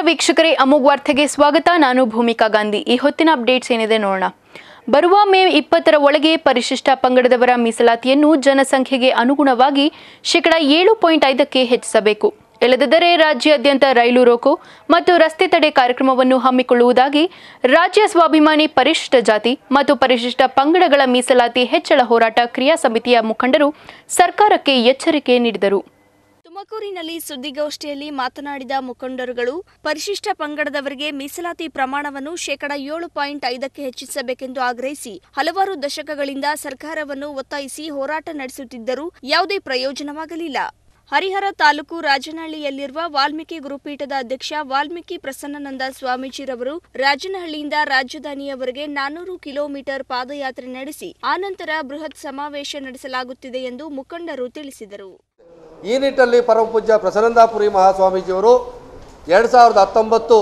ವೀಕ್ಷಕರೇ ಅಮೋಘ್ ವಾರ್ತೆಗೆ ಸ್ವಾಗತ ನಾನು ಭೂಮಿಕಾ ಗಾಂಧಿ ಈ ಹೊತ್ತಿನ ಅಪ್ಡೇಟ್ಸ್ ಏನಿದೆ ನೋಡೋಣ ಬರುವ ಮೇ ಇಪ್ಪತ್ತರ ಒಳಗೆ ಪರಿಶಿಷ್ಟ ಪಂಗಡದವರ ಮೀಸಲಾತಿಯನ್ನು ಜನಸಂಖ್ಯೆಗೆ ಅನುಗುಣವಾಗಿ ಶೇಕಡ ಏಳು ಪಾಯಿಂಟ್ ಐದಕ್ಕೆ ಹೆಚ್ಚಿಸಬೇಕು ಇಲ್ಲದಿದ್ದರೆ ರಾಜ್ಯಾದ್ಯಂತ ರೈಲು ರೋಕು ಮತ್ತು ರಸ್ತೆ ತಡೆ ಕಾರ್ಯಕ್ರಮವನ್ನು ಹಮ್ಮಿಕೊಳ್ಳುವುದಾಗಿ ರಾಜ್ಯ ಸ್ವಾಭಿಮಾನಿ ಪರಿಶಿಷ್ಟ ಜಾತಿ ಮತ್ತು ಪರಿಶಿಷ್ಟ ಪಂಗಡಗಳ ಮೀಸಲಾತಿ ಹೆಚ್ಚಳ ಹೋರಾಟ ಕ್ರಿಯಾ ಸಮಿತಿಯ ಮುಖಂಡರು ಸರ್ಕಾರಕ್ಕೆ ಎಚ್ಚರಿಕೆ ನೀಡಿದರು ತುಮಕೂರಿನಲ್ಲಿ ಸುದ್ದಿಗೋಷ್ಠಿಯಲ್ಲಿ ಮಾತನಾಡಿದ ಮುಖಂಡರುಗಳು ಪರಿಶಿಷ್ಟ ಪಂಗಡದವರಿಗೆ ಮೀಸಲಾತಿ ಪ್ರಮಾಣವನ್ನು ಶೇಕಡ ಏಳು ಪಾಯಿಂಟ್ ಐದಕ್ಕೆ ಹೆಚ್ಚಿಸಬೇಕೆಂದು ಆಗ್ರಹಿಸಿ ಹಲವಾರು ದಶಕಗಳಿಂದ ಸರ್ಕಾರವನ್ನು ಒತ್ತಾಯಿಸಿ ಹೋರಾಟ ನಡೆಸುತ್ತಿದ್ದರೂ ಯಾವುದೇ ಪ್ರಯೋಜನವಾಗಲಿಲ್ಲ ಹರಿಹರ ತಾಲೂಕು ರಾಜನಹಳ್ಳಿಯಲ್ಲಿರುವ ವಾಲ್ಮೀಕಿ ಗುರುಪೀಠದ ಅಧ್ಯಕ್ಷ ವಾಲ್ಮೀಕಿ ಪ್ರಸನ್ನನಂದ ಸ್ವಾಮೀಜಿರವರು ರಾಜನಹಳ್ಳಿಯಿಂದ ರಾಜಧಾನಿಯವರೆಗೆ ನಾನ್ನೂರು ಕಿಲೋಮೀಟರ್ ಪಾದಯಾತ್ರೆ ನಡೆಸಿ ಆನಂತರ ಬೃಹತ್ ಸಮಾವೇಶ ನಡೆಸಲಾಗುತ್ತಿದೆ ಎಂದು ಮುಖಂಡರು ತಿಳಿಸಿದರು ಈ ನಿಟ್ಟಲ್ಲಿ ಪರಮಪೂಜ್ಯ ಪ್ರಸನ್ನಂದಾಪುರಿ ಮಹಾಸ್ವಾಮೀಜಿಯವರು ಎರಡು ಸಾವಿರದ ಹತ್ತೊಂಬತ್ತು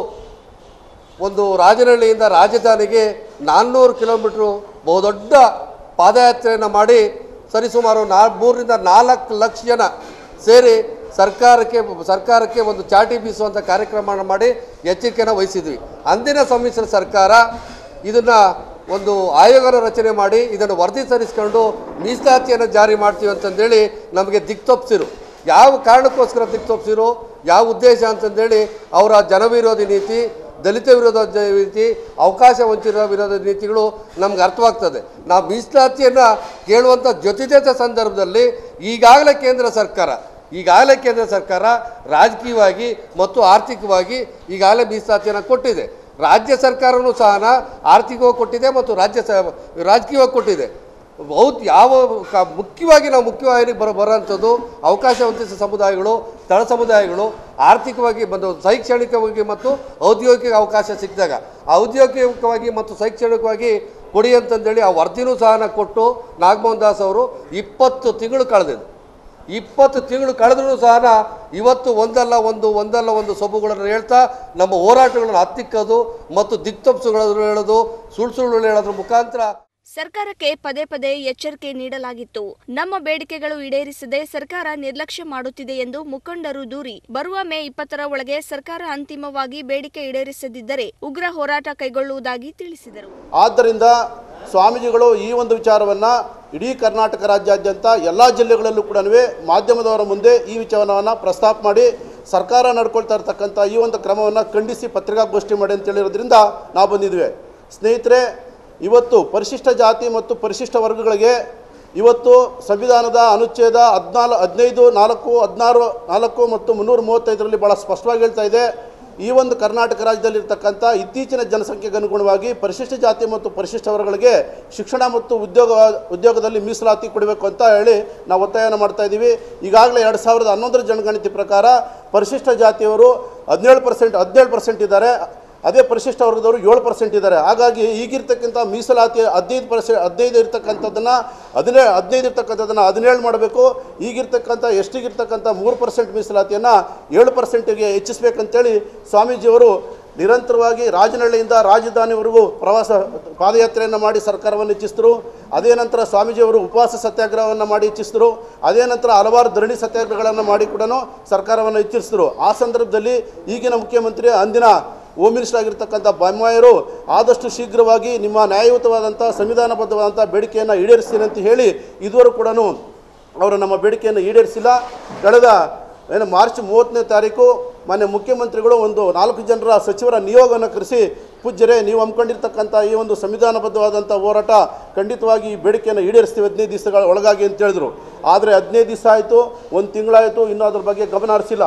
ಒಂದು ರಾಜನಹಳ್ಳಿಯಿಂದ ರಾಜಧಾನಿಗೆ ನಾನ್ನೂರು ಕಿಲೋಮೀಟ್ರು ಬಹುದೊಡ್ಡ ಪಾದಯಾತ್ರೆಯನ್ನು ಮಾಡಿ ಸರಿಸುಮಾರು ನಾ ಮೂರರಿಂದ ನಾಲ್ಕು ಲಕ್ಷ ಜನ ಸೇರಿ ಸರ್ಕಾರಕ್ಕೆ ಸರ್ಕಾರಕ್ಕೆ ಒಂದು ಚಾಟಿ ಬೀಸುವಂಥ ಕಾರ್ಯಕ್ರಮ ಮಾಡಿ ಎಚ್ಚರಿಕೆಯನ್ನು ವಹಿಸಿದ್ವಿ ಅಂದಿನ ಸಮ್ಮಿಶ್ರ ಸರ್ಕಾರ ಇದನ್ನು ಒಂದು ಆಯೋಗನ ರಚನೆ ಮಾಡಿ ಇದನ್ನು ವರದಿ ಸರಿಸ್ಕೊಂಡು ಮೀಸಲಾತಿಯನ್ನು ಜಾರಿ ಮಾಡ್ತೀವಿ ಅಂತಂದೇಳಿ ನಮಗೆ ದಿಕ್ತೊಪ್ಸಿರು ಯಾವ ಕಾರಣಕ್ಕೋಸ್ಕರ ದಿಕ್ತೊಪ್ಸಿರು ಯಾವ ಉದ್ದೇಶ ಅಂತಂದೇಳಿ ಅವರ ಜನವಿರೋಧಿ ನೀತಿ ದಲಿತ ವಿರೋಧ ಜ- ನೀತಿ ಅವಕಾಶ ವಂಚಿತ ವಿರೋಧ ನೀತಿಗಳು ನಮ್ಗೆ ಅರ್ಥವಾಗ್ತದೆ ನಾವು ಮೀಸಲಾತಿಯನ್ನು ಕೇಳುವಂಥ ಜೊತೆ ಜೊತೆ ಸಂದರ್ಭದಲ್ಲಿ ಈಗಾಗಲೇ ಕೇಂದ್ರ ಸರ್ಕಾರ ಈಗಾಗಲೇ ಕೇಂದ್ರ ಸರ್ಕಾರ ರಾಜಕೀಯವಾಗಿ ಮತ್ತು ಆರ್ಥಿಕವಾಗಿ ಈಗಾಗಲೇ ಮೀಸಲಾತಿಯನ್ನು ಕೊಟ್ಟಿದೆ ರಾಜ್ಯ ಸರ್ಕಾರವೂ ಸಹ ಆರ್ಥಿಕವಾಗಿ ಕೊಟ್ಟಿದೆ ಮತ್ತು ರಾಜ್ಯ ಸ ರಾಜಕೀಯವಾಗಿ ಕೊಟ್ಟಿದೆ ಬಹುತ್ ಯಾವ ಕ- ಮುಖ್ಯವಾಗಿ ನಾವು ಮುಖ್ಯವಾಗಿ ಬರೋ ಬರೋಂಥದ್ದು ಅವಕಾಶ ವಂಚಿತ ಸಮುದಾಯಗಳು ತಳ ಸಮುದಾಯಗಳು ಆರ್ಥಿಕವಾಗಿ ಮತ್ತು ಶೈಕ್ಷಣಿಕವಾಗಿ ಮತ್ತು ಔದ್ಯೋಗಿಕ ಅವಕಾಶ ಸಿಕ್ಕಿದಾಗ ಔದ್ಯೋಗಿಕವಾಗಿ ಮತ್ತು ಶೈಕ್ಷಣಿಕವಾಗಿ ಕೊಡಿ ಅಂತಂದೇಳಿ ಆ ವರದಿನೂ ಸಹ ಕೊಟ್ಟು ನಾಗಮೋಹನ್ ದಾಸ್ ಅವರು ಇಪ್ಪತ್ತು ತಿಂಗಳು ಕಳೆದಿದ್ದು ಇಪ್ಪತ್ತು ತಿಂಗಳು ಕಳೆದ್ರೂ ಸಹ ಇವತ್ತು ಒಂದಲ್ಲ ಒಂದು ಒಂದಲ್ಲ ಒಂದು ಸೊಬುಗಳನ್ನು ಹೇಳ್ತಾ ನಮ್ಮ ಹೋರಾಟಗಳನ್ನು ಹತ್ತಿಕ್ಕೋದು ಮತ್ತು ದಿಕ್ತಪ್ಸುಗಳನ್ನು ಹೇಳೋದು ಸುಳ್ಳು ಸುಳ್ಳು ಹೇಳೋದ್ರ ಮುಖಾಂತರ ಸರ್ಕಾರಕ್ಕೆ ಪದೇ ಪದೇ ಎಚ್ಚರಿಕೆ ನೀಡಲಾಗಿತ್ತು ನಮ್ಮ ಬೇಡಿಕೆಗಳು ಈಡೇರಿಸದೆ ಸರ್ಕಾರ ನಿರ್ಲಕ್ಷ್ಯ ಮಾಡುತ್ತಿದೆ ಎಂದು ಮುಖಂಡರು ದೂರಿ ಬರುವ ಮೇ ಇಪ್ಪತ್ತರ ಒಳಗೆ ಸರ್ಕಾರ ಅಂತಿಮವಾಗಿ ಬೇಡಿಕೆ ಈಡೇರಿಸದಿದ್ದರೆ ಉಗ್ರ ಹೋರಾಟ ಕೈಗೊಳ್ಳುವುದಾಗಿ ತಿಳಿಸಿದರು ಆದ್ದರಿಂದ ಸ್ವಾಮೀಜಿಗಳು ಈ ಒಂದು ವಿಚಾರವನ್ನು ಇಡೀ ಕರ್ನಾಟಕ ರಾಜ್ಯಾದ್ಯಂತ ಎಲ್ಲ ಜಿಲ್ಲೆಗಳಲ್ಲೂ ಕೂಡ ಮಾಧ್ಯಮದವರ ಮುಂದೆ ಈ ವಿಚಾರವನ್ನು ಪ್ರಸ್ತಾಪ ಮಾಡಿ ಸರ್ಕಾರ ನಡ್ಕೊಳ್ತಾ ಇರ್ತಕ್ಕಂಥ ಈ ಒಂದು ಕ್ರಮವನ್ನು ಖಂಡಿಸಿ ಪತ್ರಿಕಾಗೋಷ್ಠಿ ಮಾಡಿ ಅಂತ ಹೇಳಿರೋದ್ರಿಂದ ನಾವು ಬಂದಿದ್ವಿ ಸ್ನೇಹಿತರೆ ಇವತ್ತು ಪರಿಶಿಷ್ಟ ಜಾತಿ ಮತ್ತು ಪರಿಶಿಷ್ಟ ವರ್ಗಗಳಿಗೆ ಇವತ್ತು ಸಂವಿಧಾನದ ಅನುಚ್ಛೇದ ಹದಿನಾಲ್ ಹದಿನೈದು ನಾಲ್ಕು ಹದಿನಾರು ನಾಲ್ಕು ಮತ್ತು ಮುನ್ನೂರ ಮೂವತ್ತೈದರಲ್ಲಿ ಭಾಳ ಸ್ಪಷ್ಟವಾಗಿ ಹೇಳ್ತಾ ಇದೆ ಈ ಒಂದು ಕರ್ನಾಟಕ ರಾಜ್ಯದಲ್ಲಿರ್ತಕ್ಕಂಥ ಇತ್ತೀಚಿನ ಜನಸಂಖ್ಯೆಗೆ ಅನುಗುಣವಾಗಿ ಪರಿಶಿಷ್ಟ ಜಾತಿ ಮತ್ತು ಪರಿಶಿಷ್ಟ ವರ್ಗಗಳಿಗೆ ಶಿಕ್ಷಣ ಮತ್ತು ಉದ್ಯೋಗ ಉದ್ಯೋಗದಲ್ಲಿ ಮೀಸಲಾತಿ ಕೊಡಬೇಕು ಅಂತ ಹೇಳಿ ನಾವು ಒತ್ತಾಯನ ಮಾಡ್ತಾ ಇದ್ದೀವಿ ಈಗಾಗಲೇ ಎರಡು ಸಾವಿರದ ಹನ್ನೊಂದರ ಜನಗಣತಿ ಪ್ರಕಾರ ಪರಿಶಿಷ್ಟ ಜಾತಿಯವರು ಹದಿನೇಳು ಪರ್ಸೆಂಟ್ ಹದಿನೇಳು ಪರ್ಸೆಂಟ್ ಇದ್ದಾರೆ ಅದೇ ಪರಿಶಿಷ್ಟ ವರ್ಗದವರು ಏಳು ಪರ್ಸೆಂಟ್ ಇದ್ದಾರೆ ಹಾಗಾಗಿ ಈಗಿರ್ತಕ್ಕಂಥ ಮೀಸಲಾತಿ ಹದಿನೈದು ಪರ್ಸೆಂಟ್ ಹದಿನೈದು ಇರ್ತಕ್ಕಂಥದ್ದನ್ನು ಹದಿನೇ ಹದಿನೈದು ಇರ್ತಕ್ಕಂಥದ್ದನ್ನು ಹದಿನೇಳು ಮಾಡಬೇಕು ಈಗಿರ್ತಕ್ಕಂಥ ಎಷ್ಟಿಗಿರ್ತಕ್ಕಂಥ ಮೂರು ಪರ್ಸೆಂಟ್ ಮೀಸಲಾತಿಯನ್ನು ಏಳು ಪರ್ಸೆಂಟಿಗೆ ಹೆಚ್ಚಿಸ್ಬೇಕಂತೇಳಿ ಸ್ವಾಮೀಜಿಯವರು ನಿರಂತರವಾಗಿ ರಾಜನಹಳ್ಳಿಯಿಂದ ರಾಜಧಾನಿವರೆಗೂ ಪ್ರವಾಸ ಪಾದಯಾತ್ರೆಯನ್ನು ಮಾಡಿ ಸರ್ಕಾರವನ್ನು ಹೆಚ್ಚಿಸಿದ್ರು ಅದೇ ನಂತರ ಸ್ವಾಮೀಜಿಯವರು ಉಪವಾಸ ಸತ್ಯಾಗ್ರಹವನ್ನು ಮಾಡಿ ಹೆಚ್ಚಿಸಿದ್ರು ಅದೇ ನಂತರ ಹಲವಾರು ಧರಣಿ ಸತ್ಯಾಗ್ರಹಗಳನ್ನು ಮಾಡಿ ಕೂಡ ಸರ್ಕಾರವನ್ನು ಹೆಚ್ಚಿಸಿದ್ರು ಆ ಸಂದರ್ಭದಲ್ಲಿ ಈಗಿನ ಮುಖ್ಯಮಂತ್ರಿ ಅಂದಿನ ಹೋಮ್ ಮಿನಿಸ್ಟರ್ ಆಗಿರ್ತಕ್ಕಂಥ ಬೊಮ್ಮಾಯರು ಆದಷ್ಟು ಶೀಘ್ರವಾಗಿ ನಿಮ್ಮ ನ್ಯಾಯಯುತವಾದಂಥ ಸಂವಿಧಾನಬದ್ಧವಾದಂಥ ಬೇಡಿಕೆಯನ್ನು ಈಡೇರಿಸ್ತೀನಿ ಅಂತ ಹೇಳಿ ಇದುವರೆಗೂ ಕೂಡ ಅವರು ನಮ್ಮ ಬೇಡಿಕೆಯನ್ನು ಈಡೇರಿಸಿಲ್ಲ ಕಳೆದ ಏನು ಮಾರ್ಚ್ ಮೂವತ್ತನೇ ತಾರೀಕು ಮಾನ್ಯ ಮುಖ್ಯಮಂತ್ರಿಗಳು ಒಂದು ನಾಲ್ಕು ಜನರ ಸಚಿವರ ನಿಯೋಗವನ್ನು ಕರೆಸಿ ಪೂಜ್ಯರೇ ನೀವು ಹಮ್ಮಿಕೊಂಡಿರ್ತಕ್ಕಂಥ ಈ ಒಂದು ಸಂವಿಧಾನಬದ್ಧವಾದಂಥ ಹೋರಾಟ ಖಂಡಿತವಾಗಿ ಈ ಬೇಡಿಕೆಯನ್ನು ಈಡೇರಿಸ್ತೀವಿ ಹದಿನೈದು ದಿವಸಗಳ ಒಳಗಾಗಿ ಅಂತ ಹೇಳಿದ್ರು ಆದರೆ ಹದಿನೈದು ದಿವಸ ಆಯಿತು ಒಂದು ತಿಂಗಳಾಯಿತು ಇನ್ನೂ ಅದ್ರ ಬಗ್ಗೆ ಗಮನ ಹರಿಸಿಲ್ಲ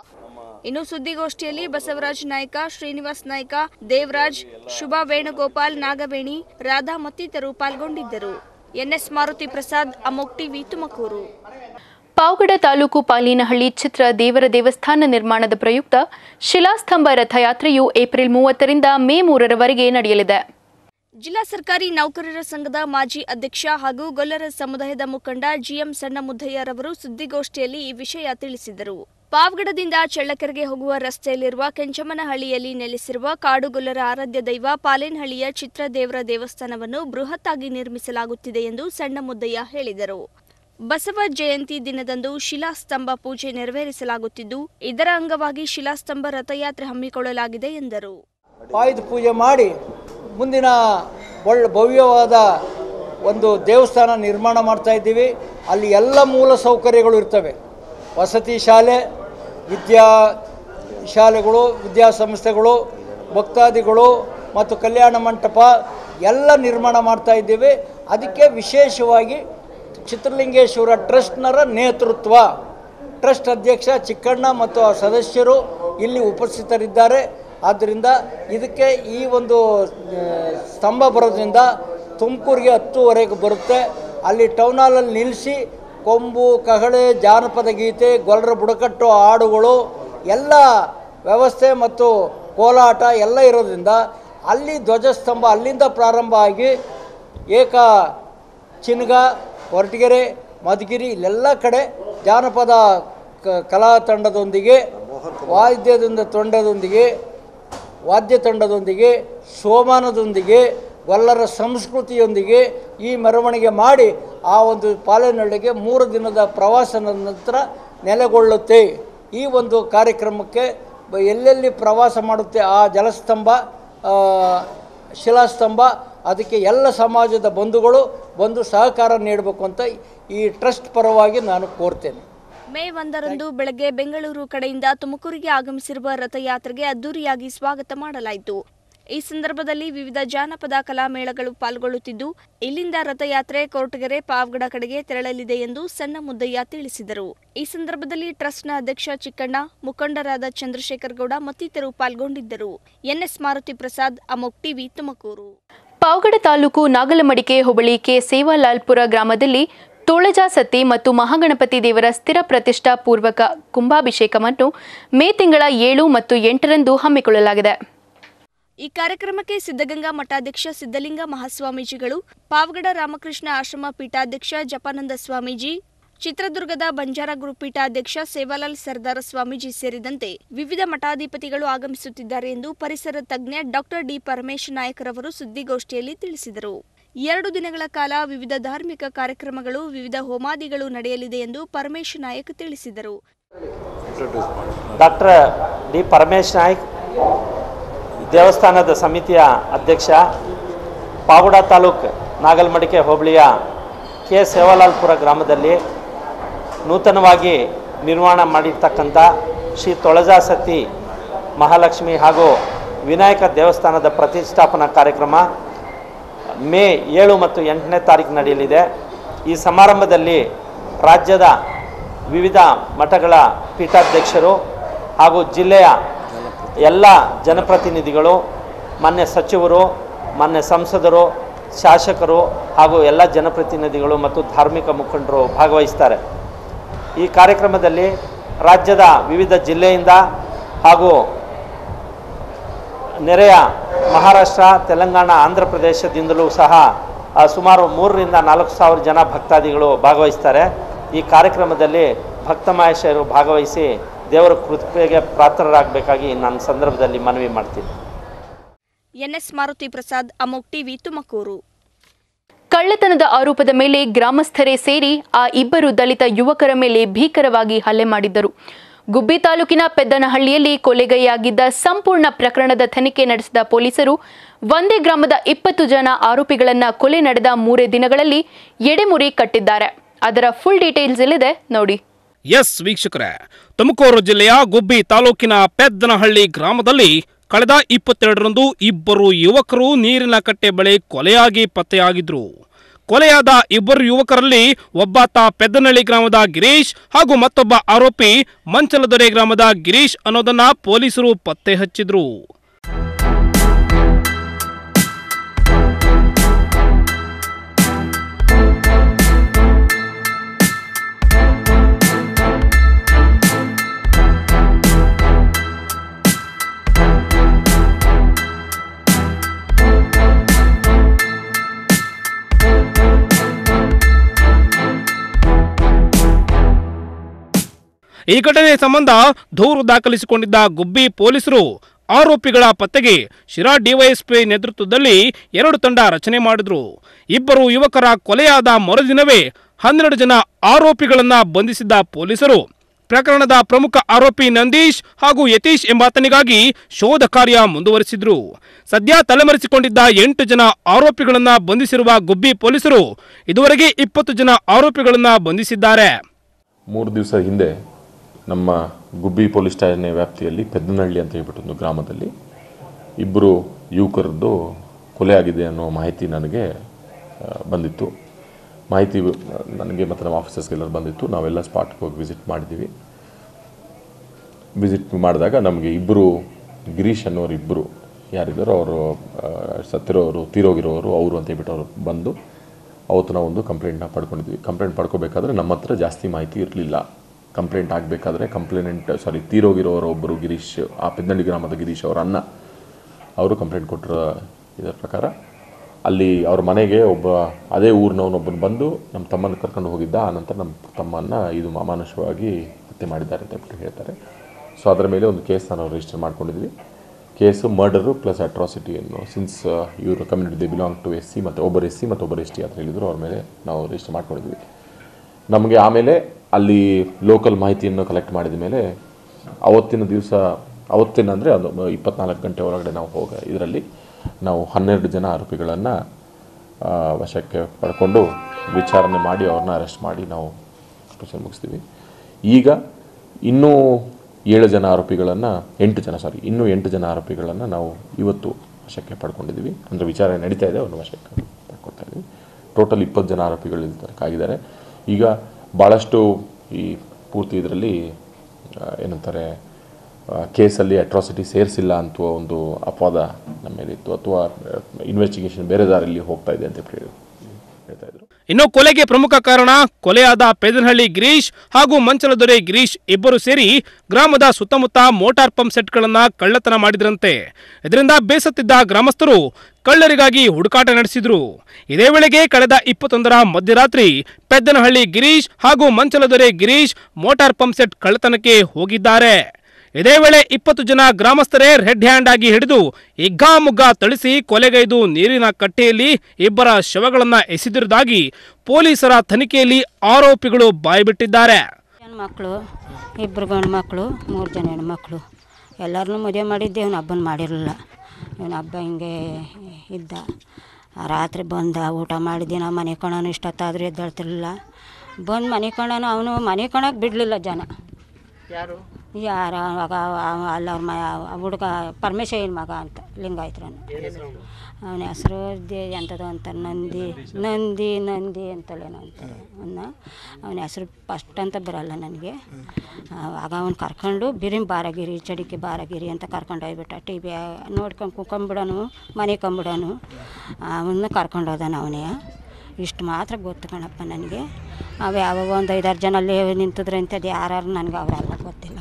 ಇನ್ನು ಸುದ್ದಿಗೋಷ್ಠಿಯಲ್ಲಿ ಬಸವರಾಜ್ ನಾಯ್ಕ ಶ್ರೀನಿವಾಸ್ ನಾಯ್ಕ ದೇವರಾಜ್ ಶುಭಾ ವೇಣುಗೋಪಾಲ್ ನಾಗವೇಣಿ ರಾಧಾ ಮತ್ತಿತರರು ಪಾಲ್ಗೊಂಡಿದ್ದರು ಎನ್ಎಸ್ ಮಾರುತಿ ಪ್ರಸಾದ್ ಅಮೋಕ್ ಟಿವಿ ತುಮಕೂರು ಪಾವಗಡ ತಾಲೂಕು ಪಾಲಿನಹಳ್ಳಿ ಚಿತ್ರ ದೇವರ ದೇವಸ್ಥಾನ ನಿರ್ಮಾಣದ ಪ್ರಯುಕ್ತ ಶಿಲಾಸ್ತಂಭ ರಥಯಾತ್ರೆಯು ಏಪ್ರಿಲ್ ಮೂವತ್ತರಿಂದ ಮೇ ಮೂರರವರೆಗೆ ನಡೆಯಲಿದೆ ಜಿಲ್ಲಾ ಸರ್ಕಾರಿ ನೌಕರರ ಸಂಘದ ಮಾಜಿ ಅಧ್ಯಕ್ಷ ಹಾಗೂ ಗೊಲ್ಲರ ಸಮುದಾಯದ ಮುಖಂಡ ಜಿಎಂ ಸಣ್ಣಮುದ್ದಯ್ಯರವರು ಸುದ್ದಿಗೋಷ್ಠಿಯಲ್ಲಿ ಈ ವಿಷಯ ತಿಳಿಸಿದರು ಪಾವಗಡದಿಂದ ಚಳ್ಳಕೆರೆಗೆ ಹೋಗುವ ರಸ್ತೆಯಲ್ಲಿರುವ ಕೆಂಚಮ್ಮನಹಳ್ಳಿಯಲ್ಲಿ ನೆಲೆಸಿರುವ ಕಾಡುಗೊಲ್ಲರ ಆರಾಧ್ಯ ದೈವ ಪಾಲೇನಹಳ್ಳಿಯ ಚಿತ್ರದೇವರ ದೇವಸ್ಥಾನವನ್ನು ಬೃಹತ್ತಾಗಿ ನಿರ್ಮಿಸಲಾಗುತ್ತಿದೆ ಎಂದು ಸಣ್ಣಮುದ್ದಯ್ಯ ಹೇಳಿದರು ಬಸವ ಜಯಂತಿ ದಿನದಂದು ಶಿಲಾಸ್ತಂಭ ಪೂಜೆ ನೆರವೇರಿಸಲಾಗುತ್ತಿದ್ದು ಇದರ ಅಂಗವಾಗಿ ಶಿಲಾಸ್ತಂಭ ರಥಯಾತ್ರೆ ಹಮ್ಮಿಕೊಳ್ಳಲಾಗಿದೆ ಎಂದರು ಆಯುಧ ಪೂಜೆ ಮಾಡಿ ಮುಂದಿನ ಒಳ್ಳೆ ಭವ್ಯವಾದ ಒಂದು ದೇವಸ್ಥಾನ ನಿರ್ಮಾಣ ಮಾಡ್ತಾ ಇದ್ದೀವಿ ಅಲ್ಲಿ ಎಲ್ಲ ಮೂಲ ಸೌಕರ್ಯಗಳು ಇರ್ತವೆ ವಸತಿ ಶಾಲೆ ವಿದ್ಯಾ ಶಾಲೆಗಳು ವಿದ್ಯಾಸಂಸ್ಥೆಗಳು ಭಕ್ತಾದಿಗಳು ಮತ್ತು ಕಲ್ಯಾಣ ಮಂಟಪ ಎಲ್ಲ ನಿರ್ಮಾಣ ಮಾಡ್ತಾ ಇದ್ದೀವಿ ಅದಕ್ಕೆ ವಿಶೇಷವಾಗಿ ಚಿತ್ರಲಿಂಗೇಶ್ವರ ಟ್ರಸ್ಟ್ನರ ನೇತೃತ್ವ ಟ್ರಸ್ಟ್ ಅಧ್ಯಕ್ಷ ಚಿಕ್ಕಣ್ಣ ಮತ್ತು ಆ ಸದಸ್ಯರು ಇಲ್ಲಿ ಉಪಸ್ಥಿತರಿದ್ದಾರೆ ಆದ್ದರಿಂದ ಇದಕ್ಕೆ ಈ ಒಂದು ಆ, ಸ್ತಂಭ ಬರೋದ್ರಿಂದ ತುಮಕೂರಿಗೆ ಹತ್ತುವರೆಗೆ ಬರುತ್ತೆ ಅಲ್ಲಿ ಟೌನ್ ಹಾಲಲ್ಲಿ ನಿಲ್ಲಿಸಿ ಕೊಂಬು ಕಹಳೆ ಜಾನಪದ ಗೀತೆ ಗೊಲ್ಲರ ಬುಡಕಟ್ಟು ಹಾಡುಗಳು ಎಲ್ಲ ವ್ಯವಸ್ಥೆ ಮತ್ತು ಕೋಲಾಟ ಎಲ್ಲ ಇರೋದ್ರಿಂದ ಅಲ್ಲಿ ಧ್ವಜಸ್ತಂಭ ಅಲ್ಲಿಂದ ಪ್ರಾರಂಭ ಆಗಿ ಏಕ ಚಿನ್ಗ ಹೊರಟಗೆರೆ ಮಧುಗಿರಿ ಇಲ್ಲೆಲ್ಲ ಕಡೆ ಜಾನಪದ ಕ- ಕಲಾ ತಂಡದೊಂದಿಗೆ ವಾದ್ಯದಿಂದ ತಂಡದೊಂದಿಗೆ ವಾದ್ಯ ತಂಡದೊಂದಿಗೆ ಸೋಮಾನದೊಂದಿಗೆ ಗೊಲ್ಲರ ಸಂಸ್ಕೃತಿಯೊಂದಿಗೆ ಈ ಮೆರವಣಿಗೆ ಮಾಡಿ ಆ ಒಂದು ಪಾಲೆನಡೆಗೆ ಮೂರು ದಿನದ ಪ್ರವಾಸದ ನಂತರ ನೆಲೆಗೊಳ್ಳುತ್ತೆ ಈ ಒಂದು ಕಾರ್ಯಕ್ರಮಕ್ಕೆ ಬ- ಎಲ್ಲೆಲ್ಲಿ ಪ್ರವಾಸ ಮಾಡುತ್ತೆ ಆ ಜಲಸ್ತಂಭ ಆ, ಶಿಲಾಸ್ತಂಭ ಅದಕ್ಕೆ ಎಲ್ಲ ಸಮಾಜದ ಬಂಧುಗಳು ಬಂದು ಸಹಕಾರ ನೀಡಬೇಕು ಅಂತ ಈ ಟ್ರಸ್ಟ್ ಪರವಾಗಿ ನಾನು ಕೋರ್ತೇನೆ ಮೇ ಒಂದರಂದು ಬೆಳಗ್ಗೆ ಬೆಂಗಳೂರು ಕಡೆಯಿಂದ ತುಮಕೂರಿಗೆ ಆಗಮಿಸಿರುವ ರಥಯಾತ್ರೆಗೆ ಅದ್ದೂರಿಯಾಗಿ ಸ್ವಾಗತ ಮಾಡಲಾಯಿತು ಈ ಸಂದರ್ಭದಲ್ಲಿ ವಿವಿಧ ಜಾನಪದ ಕಲಾ ಮೇಳಗಳು ಪಾಲ್ಗೊಳ್ಳುತ್ತಿದ್ದು ಇಲ್ಲಿಂದ ರಥಯಾತ್ರೆ ಕೊರಟಗೆರೆ ಪಾವಗಡ ಕಡೆಗೆ ತೆರಳಲಿದೆ ಎಂದು ಸಣ್ಣ ಮುದ್ದಯ್ಯ ತಿಳಿಸಿದರು ಈ ಸಂದರ್ಭದಲ್ಲಿ ಟ್ರಸ್ಟ್ನ ಅಧ್ಯಕ್ಷ ಚಿಕ್ಕಣ್ಣ ಮುಖಂಡರಾದ ಚಂದ್ರಶೇಖರ್ ಗೌಡ ಮತ್ತಿತರರು ಪಾಲ್ಗೊಂಡಿದ್ದರು ಎನ್ಎಸ್ ಮಾರುತಿ ಪ್ರಸಾದ್ ಅಮೋಕ್ ಟಿವಿ ತುಮಕೂರು ಪಾವಗಡ ತಾಲೂಕು ನಾಗಲಮಡಿಕೆ ಹೋಬಳಿ ಕೆ ಸೇವಾಲಾಲ್ಪುರ ಗ್ರಾಮದಲ್ಲಿ ತೋಳಜಾ ಸತಿ ಮತ್ತು ಮಹಾಗಣಪತಿ ದೇವರ ಸ್ಥಿರ ಪ್ರತಿಷ್ಠಾ ಪೂರ್ವಕ ಕುಂಭಾಭಿಷೇಕವನ್ನು ಮೇ ತಿಂಗಳ ಏಳು ಮತ್ತು ಎಂಟರಂದು ಹಮ್ಮಿಕೊಳ್ಳಲಾಗಿದೆ ಈ ಕಾರ್ಯಕ್ರಮಕ್ಕೆ ಸಿದ್ಧಗಂಗಾ ಮಠಾಧ್ಯಕ್ಷ ಸಿದ್ಧಲಿಂಗ ಮಹಾಸ್ವಾಮೀಜಿಗಳು ಪಾವಗಡ ರಾಮಕೃಷ್ಣ ಆಶ್ರಮ ಪೀಠಾಧ್ಯಕ್ಷ ಜಪಾನಂದ ಸ್ವಾಮೀಜಿ ಚಿತ್ರದುರ್ಗದ ಬಂಜಾರ ಗುರುಪೀಠಾಧ್ಯಕ್ಷ ಸೇವಾಲಾಲ್ ಸರ್ದಾರ ಸ್ವಾಮೀಜಿ ಸೇರಿದಂತೆ ವಿವಿಧ ಮಠಾಧಿಪತಿಗಳು ಆಗಮಿಸುತ್ತಿದ್ದಾರೆ ಎಂದು ಪರಿಸರ ತಜ್ಞ ಡಾಕ್ಟರ್ ಡಿ ಪರಮೇಶ್ ನಾಯಕರವರು ಸುದ್ದಿಗೋಷ್ಠಿಯಲ್ಲಿ ತಿಳಿಸಿದರು ಎರಡು ದಿನಗಳ ಕಾಲ ವಿವಿಧ ಧಾರ್ಮಿಕ ಕಾರ್ಯಕ್ರಮಗಳು ವಿವಿಧ ಹೋಮಾದಿಗಳು ನಡೆಯಲಿದೆ ಎಂದು ಪರಮೇಶ್ ನಾಯಕ್ ತಿಳಿಸಿದರು ಡಾಕ್ಟರ್ ಡಿ ಪರಮೇಶ್ ನಾಯ್ಕ್ ದೇವಸ್ಥಾನದ ಸಮಿತಿಯ ಅಧ್ಯಕ್ಷ ಪಾವಡ ತಾಲೂಕು ನಾಗಲ್ಮಡಿಕೆ ಹೋಬಳಿಯ ಕೆ ಸೇವಾಲಾಲ್ಪುರ ಗ್ರಾಮದಲ್ಲಿ ನೂತನವಾಗಿ ನಿರ್ಮಾಣ ಮಾಡಿರ್ತಕ್ಕಂಥ ಶ್ರೀ ತೊಳಜಾ ಸತಿ ಮಹಾಲಕ್ಷ್ಮಿ ಹಾಗೂ ವಿನಾಯಕ ದೇವಸ್ಥಾನದ ಪ್ರತಿಷ್ಠಾಪನಾ ಕಾರ್ಯಕ್ರಮ ಮೇ ಏಳು ಮತ್ತು ಎಂಟನೇ ತಾರೀಕು ನಡೆಯಲಿದೆ ಈ ಸಮಾರಂಭದಲ್ಲಿ ರಾಜ್ಯದ ವಿವಿಧ ಮಠಗಳ ಪೀಠಾಧ್ಯಕ್ಷರು ಹಾಗೂ ಜಿಲ್ಲೆಯ ಎಲ್ಲ ಜನಪ್ರತಿನಿಧಿಗಳು ಮಾನ್ಯ ಸಚಿವರು ಮಾನ್ಯ ಸಂಸದರು ಶಾಸಕರು ಹಾಗೂ ಎಲ್ಲ ಜನಪ್ರತಿನಿಧಿಗಳು ಮತ್ತು ಧಾರ್ಮಿಕ ಮುಖಂಡರು ಭಾಗವಹಿಸ್ತಾರೆ ಈ ಕಾರ್ಯಕ್ರಮದಲ್ಲಿ ರಾಜ್ಯದ ವಿವಿಧ ಜಿಲ್ಲೆಯಿಂದ ಹಾಗೂ ನೆರೆಯ ಮಹಾರಾಷ್ಟ್ರ ತೆಲಂಗಾಣ ಆಂಧ್ರ ಪ್ರದೇಶದಿಂದಲೂ ಸಹ ಆ, ಸುಮಾರು ಮೂರರಿಂದ ನಾಲ್ಕು ಸಾವಿರ ಜನ ಭಕ್ತಾದಿಗಳು ಭಾಗವಹಿಸ್ತಾರೆ ಈ ಕಾರ್ಯಕ್ರಮದಲ್ಲಿ ಭಕ್ತ ಮಹೇಶರು ಭಾಗವಹಿಸಿ ದೇವರ ಕೃಪೆಗೆ ಪಾತ್ರರಾಗಬೇಕಾಗಿ ನಾನು ಸಂದರ್ಭದಲ್ಲಿ ಮನವಿ ಮಾಡ್ತೀನಿ ಎನ್ಎಸ್ ಮಾರುತಿ ಪ್ರಸಾದ್ ಅಮೋಕ್ ಟಿವಿ ತುಮಕೂರು ಕಳ್ಳತನದ ಆರೋಪದ ಮೇಲೆ ಗ್ರಾಮಸ್ಥರೇ ಸೇರಿ ಆ ಇಬ್ಬರು ದಲಿತ ಯುವಕರ ಮೇಲೆ ಭೀಕರವಾಗಿ ಹಲ್ಲೆ ಮಾಡಿದ್ದರು ಗುಬ್ಬಿ ತಾಲೂಕಿನ ಪೆದ್ದನಹಳ್ಳಿಯಲ್ಲಿ ಕೊಲೆಗೈಯಾಗಿದ್ದ ಸಂಪೂರ್ಣ ಪ್ರಕರಣದ ತನಿಖೆ ನಡೆಸಿದ ಪೊಲೀಸರು ಒಂದೇ ಗ್ರಾಮದ ಇಪ್ಪತ್ತು ಜನ ಆರೋಪಿಗಳನ್ನ ಕೊಲೆ ನಡೆದ ಮೂರೇ ದಿನಗಳಲ್ಲಿ ಎಡೆಮುರಿ ಕಟ್ಟಿದ್ದಾರೆ ಅದರ ಫುಲ್ ಡೀಟೇಲ್ಸ್ ಇಲ್ಲಿದೆ ನೋಡಿ ಎಸ್ ವೀಕ್ಷಕರೇ ತುಮಕೂರು ಜಿಲ್ಲೆಯ ಗುಬ್ಬಿ ತಾಲೂಕಿನ ಪೆದ್ದನಹಳ್ಳಿ ಗ್ರಾಮದಲ್ಲಿ ಕಳೆದ ಇಪ್ಪತ್ತೆರಡರಂದು ಇಬ್ಬರು ಯುವಕರು ನೀರಿನ ಕಟ್ಟೆ ಬಳಿ ಕೊಲೆಯಾಗಿ ಪತ್ತೆಯಾಗಿದ್ರು ಕೊಲೆಯಾದ ಇಬ್ಬರು ಯುವಕರಲ್ಲಿ ಒಬ್ಬಾತ ಪೆದ್ದನಹಳ್ಳಿ ಗ್ರಾಮದ ಗಿರೀಶ್ ಹಾಗೂ ಮತ್ತೊಬ್ಬ ಆರೋಪಿ ಮಂಚಲದೊರೆ ಗ್ರಾಮದ ಗಿರೀಶ್ ಅನ್ನೋದನ್ನ ಪೊಲೀಸರು ಪತ್ತೆ ಹಚ್ಚಿದ್ರು ಈ ಘಟನೆ ಸಂಬಂಧ ದೂರು ದಾಖಲಿಸಿಕೊಂಡಿದ್ದ ಗುಬ್ಬಿ ಪೊಲೀಸರು ಆರೋಪಿಗಳ ಪತ್ತೆಗೆ ಶಿರಾ ಡಿವೈಎಸ್ಪಿ ನೇತೃತ್ವದಲ್ಲಿ ಎರಡು ತಂಡ ರಚನೆ ಮಾಡಿದ್ರು ಇಬ್ಬರು ಯುವಕರ ಕೊಲೆಯಾದ ಮರುದಿನವೇ ಹನ್ನೆರಡು ಜನ ಆರೋಪಿಗಳನ್ನ ಬಂಧಿಸಿದ್ದ ಪೊಲೀಸರು ಪ್ರಕರಣದ ಪ್ರಮುಖ ಆರೋಪಿ ನಂದೀಶ್ ಹಾಗೂ ಯತೀಶ್ ಎಂಬಾತನಿಗಾಗಿ ಶೋಧ ಕಾರ್ಯ ಮುಂದುವರಿಸಿದ್ರು ಸದ್ಯ ತಲೆಮರೆಸಿಕೊಂಡಿದ್ದ ಎಂಟು ಜನ ಆರೋಪಿಗಳನ್ನ ಬಂಧಿಸಿರುವ ಗುಬ್ಬಿ ಪೊಲೀಸರು ಇದುವರೆಗೆ ಇಪ್ಪತ್ತು ಜನ ಆರೋಪಿಗಳನ್ನ ಬಂಧಿಸಿದ್ದಾರೆ ಮೂರು ದಿವಸ ಹಿಂದೆ ನಮ್ಮ ಗುಬ್ಬಿ ಪೊಲೀಸ್ ಠಾಣೆ ವ್ಯಾಪ್ತಿಯಲ್ಲಿ ಪೆದ್ದನಹಳ್ಳಿ ಅಂತ ಹೇಳ್ಬಿಟ್ಟು ಒಂದು ಗ್ರಾಮದಲ್ಲಿ ಇಬ್ಬರು ಯುವಕರದ್ದು ಕೊಲೆ ಆಗಿದೆ ಅನ್ನೋ ಮಾಹಿತಿ ನನಗೆ ಆ, ಬಂದಿತ್ತು ಮಾಹಿತಿ ಆ, ನನಗೆ ಮತ್ತು ನಮ್ಮ ಆಫೀಸರ್ಸ್ಗೆಲ್ಲರೂ ಬಂದಿತ್ತು ನಾವೆಲ್ಲ ಸ್ಪಾಟ್ಗೆ ಹೋಗಿ ವಿಸಿಟ್ ಮಾಡಿದ್ದೀವಿ ವಿಸಿಟ್ ಮಾಡಿದಾಗ ನಮಗೆ ಇಬ್ಬರು ಗಿರೀಶ್ ಅನ್ನೋರು ಇಬ್ಬರು ಯಾರಿದ್ದಾರೋ ಅವರು ಆ, ಸತ್ತಿರೋರು ತೀರೋಗಿರೋರು ಅವರು ಅಂತ ಹೇಳ್ಬಿಟ್ಟು ಅವರು ಬಂದು ಅವತ್ತು ನಾವು ಒಂದು ಕಂಪ್ಲೇಂಟ್ನ ಪಡ್ಕೊಂಡಿದ್ವಿ ಕಂಪ್ಲೇಂಟ್ ಪಡ್ಕೋಬೇಕಾದ್ರೆ ನಮ್ಮ ಹತ್ರ ಜಾಸ್ತಿ ಮಾಹಿತಿ ಇರಲಿಲ್ಲ ಕಂಪ್ಲೇಂಟ್ ಆಗಬೇಕಾದ್ರೆ ಕಂಪ್ಲೇಂಟ್ ಸಾರಿ ತೀರೋಗಿರೋರು ಒಬ್ಬರು ಗಿರೀಶ್ ಆ ಪೆದ್ದಳ್ಳಿ ಗ್ರಾಮದ ಗಿರೀಶ್ ಅವರ ಅಣ್ಣ ಅವರು ಕಂಪ್ಲೇಂಟ್ ಕೊಟ್ಟಿರೋ ಇದರ ಪ್ರಕಾರ ಅಲ್ಲಿ ಅವ್ರ ಮನೆಗೆ ಒಬ್ಬ ಅದೇ ಊರಿನವನೊಬ್ಬನು ಬಂದು ನಮ್ಮ ತಮ್ಮನ ಕರ್ಕೊಂಡು ಹೋಗಿದ್ದ ಆನಂತರ ನಮ್ಮ ತಮ್ಮನ್ನ ಇದು ಅಮಾನುಷವಾಗಿ ಹತ್ಯೆ ಮಾಡಿದ್ದಾರೆ ಅಂತ ಹೇಳ್ಬಿಟ್ಟು ಹೇಳ್ತಾರೆ ಸೊ ಅದರ ಮೇಲೆ ಒಂದು ಕೇಸ್ನ ನಾವು ರಿಜಿಸ್ಟರ್ ಮಾಡ್ಕೊಂಡಿದ್ವಿ ಕೇಸು ಮರ್ಡರು ಪ್ಲಸ್ ಅಟ್ರಾಸಿಟಿ ಅನ್ನೋ ಸಿನ್ಸ್ ಇವರು community they belong to S C ಮತ್ತು ಒಬ್ಬರು ಎಸ್ ಸಿ ಮತ್ತು ಒಬ್ಬರು ಎಸ್ ಟಿ ಅಂತ ಹೇಳಿದ್ರು ಅವ್ರ ಮೇಲೆ ನಾವು ರಿಜಿಸ್ಟರ್ ಮಾಡ್ಕೊಂಡಿದ್ವಿ ನಮಗೆ ಆಮೇಲೆ ಅಲ್ಲಿ ಲೋಕಲ್ ಮಾಹಿತಿಯನ್ನು ಕಲೆಕ್ಟ್ ಮಾಡಿದ ಮೇಲೆ ಅವತ್ತಿನ ದಿವಸ ಅವತ್ತಿನ ಅಂದರೆ ಅದು ಇಪ್ಪತ್ನಾಲ್ಕು ಗಂಟೆ ಒಳಗಡೆ ನಾವು ಹೋಗ ಇದರಲ್ಲಿ ನಾವು ಹನ್ನೆರಡು ಜನ ಆರೋಪಿಗಳನ್ನು ವಶಕ್ಕೆ ಪಡ್ಕೊಂಡು ವಿಚಾರಣೆ ಮಾಡಿ ಅವ್ರನ್ನ ಅರೆಸ್ಟ್ ಮಾಡಿ ನಾವು ಸ್ಪೆಷಲ್ ಮುಗಿಸ್ತೀವಿ ಈಗ ಇನ್ನೂ ಏಳು ಜನ ಆರೋಪಿಗಳನ್ನು ಎಂಟು ಜನ ಸಾರಿ ಇನ್ನೂ ಎಂಟು ಜನ ಆರೋಪಿಗಳನ್ನು ನಾವು ಇವತ್ತು ವಶಕ್ಕೆ ಪಡ್ಕೊಂಡಿದ್ದೀವಿ ಅಂದರೆ ವಿಚಾರಣೆ ನಡೀತಾ ಇದೆ ಅವ್ರನ್ನ ವಶಕ್ಕೆ ಪಡ್ಕೊಳ್ತಾ ಇದ್ದೀವಿ ಟೋಟಲ್ ಇಪ್ಪತ್ತು ಜನ ಆರೋಪಿಗಳು ಇರ್ತಾರೆ ಆಗಿದ್ದಾರೆ ಈಗ ಭಾಳಷ್ಟು ಈ ಪೂರ್ತಿ ಇದರಲ್ಲಿ ಏನಂತಾರೆ ಆ, ಕೇಸಲ್ಲಿ ಅಟ್ರಾಸಿಟಿ ಸೇರಿಸಿಲ್ಲ ಅಂತ ಒಂದು ಅಪವಾದ ನಮ್ಮ ಮೇಲೆ ಇತ್ತು ಅಥವಾ ಇನ್ವೆಸ್ಟಿಗೇಷನ್ ಬೇರೆ ದಾರಿಯಲ್ಲಿ ಹೋಗ್ತಾ ಇದೆ ಅಂತ ಹೇಳಿ ಹೇಳ್ತಾ ಇದ್ರು ಇನ್ನು ಕೊಲೆಗೆ ಪ್ರಮುಖ ಕಾರಣ ಕೊಲೆಯಾದ ಪೇದನಹಳ್ಳಿ ಗಿರೀಶ್ ಹಾಗೂ ಮಂಚಲದೊರೆ ಗಿರೀಶ್ ಇಬ್ಬರು ಸೇರಿ ಗ್ರಾಮದ ಸುತ್ತಮುತ್ತ ಮೋಟಾರ್ ಪಂಪ್ ಸೆಟ್ಗಳನ್ನ ಕಳ್ಳತನ ಮಾಡಿದ್ರಂತೆ ಇದರಿಂದ ಬೇಸತ್ತಿದ್ದ ಗ್ರಾಮಸ್ಥರು ಕಳ್ಳರಿಗಾಗಿ ಹುಡುಕಾಟ ನಡೆಸಿದ್ರು ಇದೇ ವೇಳೆಗೆ ಕಳೆದ ಇಪ್ಪತ್ತೊಂದರ ಮಧ್ಯರಾತ್ರಿ ಪೆದ್ದನಹಳ್ಳಿ ಗಿರೀಶ್ ಹಾಗೂ Manchaladore Girish motor pump set ಕಳ್ಳತನಕ್ಕೆ ಹೋಗಿದ್ದಾರೆ ಇದೇ ವೇಳೆ ಇಪ್ಪತ್ತು ಜನ ಗ್ರಾಮಸ್ಥರೇ ರೆಡ್ ಹ್ಯಾಂಡ್ ಆಗಿ ಹಿಡಿದು ಹಿಗ್ಗಾಮುಗ್ಗಾ ಥಳಿಸಿ ಕೊಲೆಗೈದು ನೀರಿನ ಕಟ್ಟೆಯಲ್ಲಿ ಇಬ್ಬರ ಶವಗಳನ್ನ ಎಸೆದಿರುವುದಾಗಿ ಪೊಲೀಸರ ತನಿಖೆಯಲ್ಲಿ ಆರೋಪಿಗಳು ಬಾಯ್ಬಿಟ್ಟಿದ್ದಾರೆ ಹೆಣ್ಮಕ್ಳು ಇಬ್ಬರು ಗಂಡು ಮಕ್ಕಳು ಮೂರು ಜನ ಹೆಣ್ಮಕ್ಳು ಎಲ್ಲರನ್ನೂ ಮದುವೆ ಮಾಡಿದ್ದೆ ಇವನು ಹಬ್ಬನ ಮಾಡಿರಲಿಲ್ಲ ಇವನು ಹಬ್ಬ ಹಿಂಗೆ ಇದ್ದ ಆ ರಾತ್ರಿ ಬಂದ ಊಟ ಮಾಡಿದ್ದೆ ನಾವು ಮನೆ ಕಣನು ಇಷ್ಟೊತ್ತಾದರೂ ಎದ್ದೇಳ್ತಿರ್ಲಿಲ್ಲ ಬಂದು ಮನೆ ಕಣನು ಅವನು ಮನೆ ಕಣಕ್ಕೆ ಬಿಡಲಿಲ್ಲ ಜನ ಯಾರು ಯಾರು ಅವಾಗ ಅವ- ಅಲ್ಲಿ ಅವ್ರ ಮ ಹುಡುಗ ಪರಮೇಶ್ವರನ ಮಗ ಅಂತ ಲಿಂಗಾಯತ್ರನು ಅವನ ಹೆಸರು ದೇ ಎಂಥದ್ದು ಅಂತಾರೆ ನಂದಿ ನಂದಿ ನಂದಿ ಅಂತಲೇನೋ ಅಂತಾರೆ ಅವನ್ನ ಅವನ ಹೆಸರು ಫಸ್ಟ್ ಅಂತ ಬರಲ್ಲ ನನಗೆ ಆವಾಗ ಅವನು ಕರ್ಕೊಂಡು ಬಿರಿಂ ಬಾರಗಿರಿ ಚಡಿಕೆ ಬಾರಗಿರಿ ಅಂತ ಕರ್ಕೊಂಡು ಹೋಗ್ಬಿಟ್ಟ ಟಿ ವಿ ನೋಡ್ಕೊಂಡು ಕುಕೊಂಬಿಡೋನು ಮನೆ ಕಂಬಿಡೋನು ಅವನ್ನ ಕರ್ಕೊಂಡು ಹೋದಾನ ಅವನೇ ಇಷ್ಟು ಮಾತ್ರ ಗೊತ್ತು ಕಣಪ್ಪ ನನಗೆ ಅವು ಯಾವಾಗ ಒಂದು ಐದಾರು ಜನ ಅಲ್ಲಿ ನಿಂತಿದ್ರೆ ಇಂಥದ್ದು ಯಾರು ನನಗೆ ಅವರೆಲ್ಲ ಗೊತ್ತಿಲ್ಲಪ್ಪ